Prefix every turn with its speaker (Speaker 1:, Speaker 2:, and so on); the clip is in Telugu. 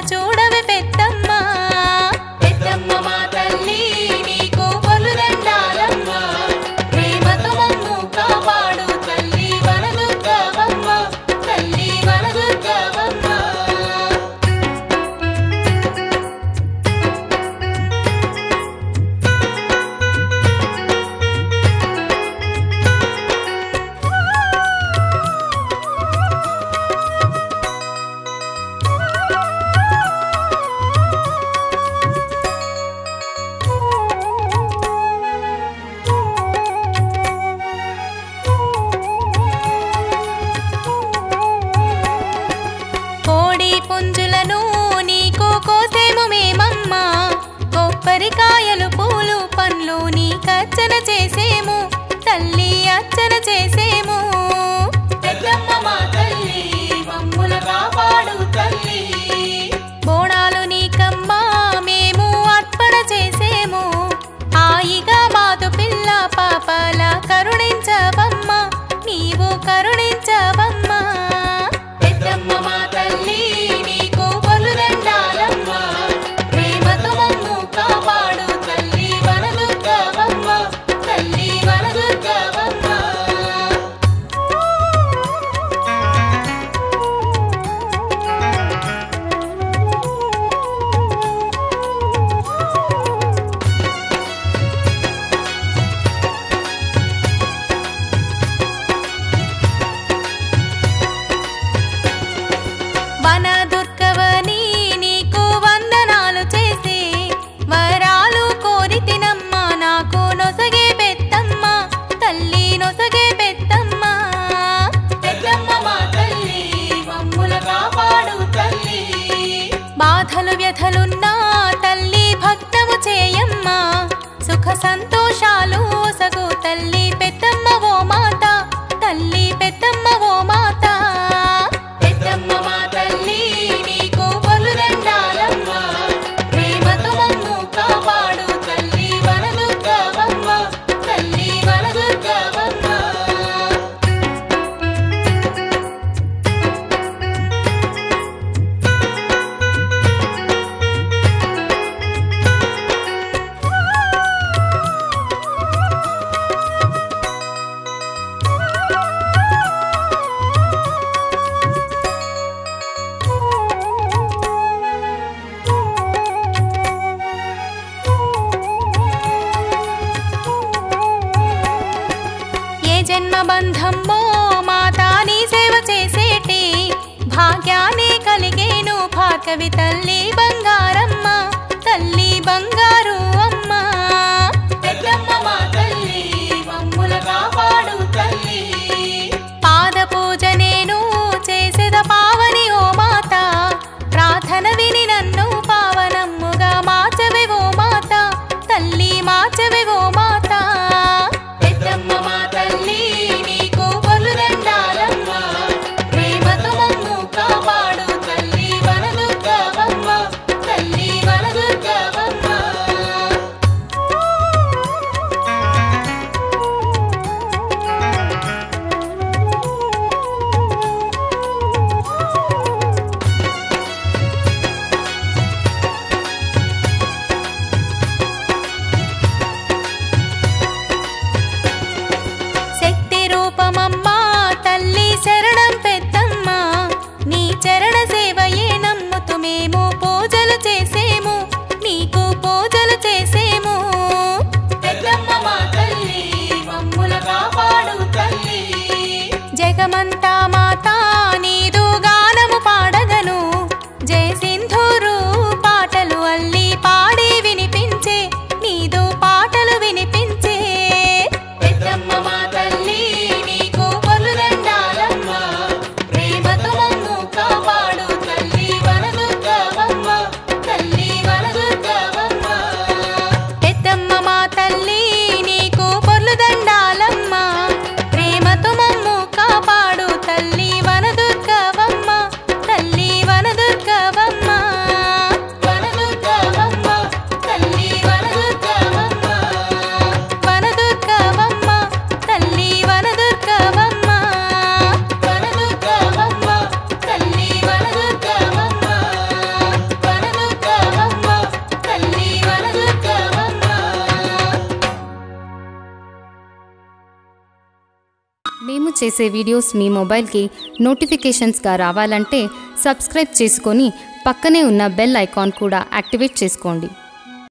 Speaker 1: చూడవే పెద్దమ్మ పెద్దమ్మ మా తల్లి నీకు పొలుదండాలమ్మ ప్రేమతో మమ్ము కాపాడు తల్లి వనదుర్గవమ్మ తల్లి వనదుర్గవమ్మ కోడి పుంజులను నీకు కోసేము మేమమ్మా కొబ్బరికాయలు పూలు పండ్లు నీకర్చన చేసేము తల్లి అర్చన చేసేము పెద్దమ్మ మా తల్లి మమ్ముల కాపాడు తల్లి బోనాలు నీకమ్మా మేము అర్పణ చేసేము హాయిగా మాతో పిల్ల పాపల కరుణించవమ్మా నీవు కరుణించవమ్మా పెద్దమ్మ మా తల్లి నీకు పొలుదండాలమ్మ ప్రేమతో మమ్ము కాపాడు తల్లి వనదుర్గవమ్మ తల్లి వనదుర్గవమ్మ వన దుర్గవని నీకు వందనాలు చేసి వరాలు కోరి తినమ్మ నాకు నొసగే పెద్దమ్మ తల్లి నొసగే పెద్దమ్మ పెద్దమ్మ మా తల్లి మమ్ముల కాపాడు తల్లి బాధలు వ్యధలున్నా తల్లి భక్తము చేయమ్మ సుఖ సంతోషాలు సగు తల్లి పెద్దమ్మ ఓ మాత తల్లి పెద్దమ్మ ఓ మాత పెద్దమ్మ మా తల్లి నీకు పొలుదండాలమ్మ ప్రేమతో మమ్ము కాపాడు తల్లి వనదుర్గవమ్మ తల్లి వనదుర్గవమ్మ ఏ జన్మ బంధమ్మో మాతా నీ సేవ చేసేటి భాగ్యాన్ని కలిగేను భార్గవి తల్లి బంగారమ్మ తల్లి బంగారు అమ్మ పెద్దమ్మ మా తల్లి మమ్ముల కాపాడు తల్లి పాద పూజ నేను చేసేద పావని ఓ మాత ప్రార్థన విని నన్ను పావనమ్ముగా మార్చవే ఓ మాత తల్లి మార్చవే ఓ మాత పెద్దమ్మ మా తల్లి నీకు పొలుదండాలమ్మ ప్రేమతో మమ్ము కాపాడు తల్లి వనదుర్గవమ్మ తల్లి వనదుర్గవమ్మ
Speaker 2: చేసే వీడియోస్ మీ మొబైల్కి నోటిఫికేషన్స్గా రావాలంటే సబ్స్క్రైబ్ చేసుకొని పక్కనే ఉన్న బెల్ ఐకాన్ కూడా యాక్టివేట్ చేసుకోండి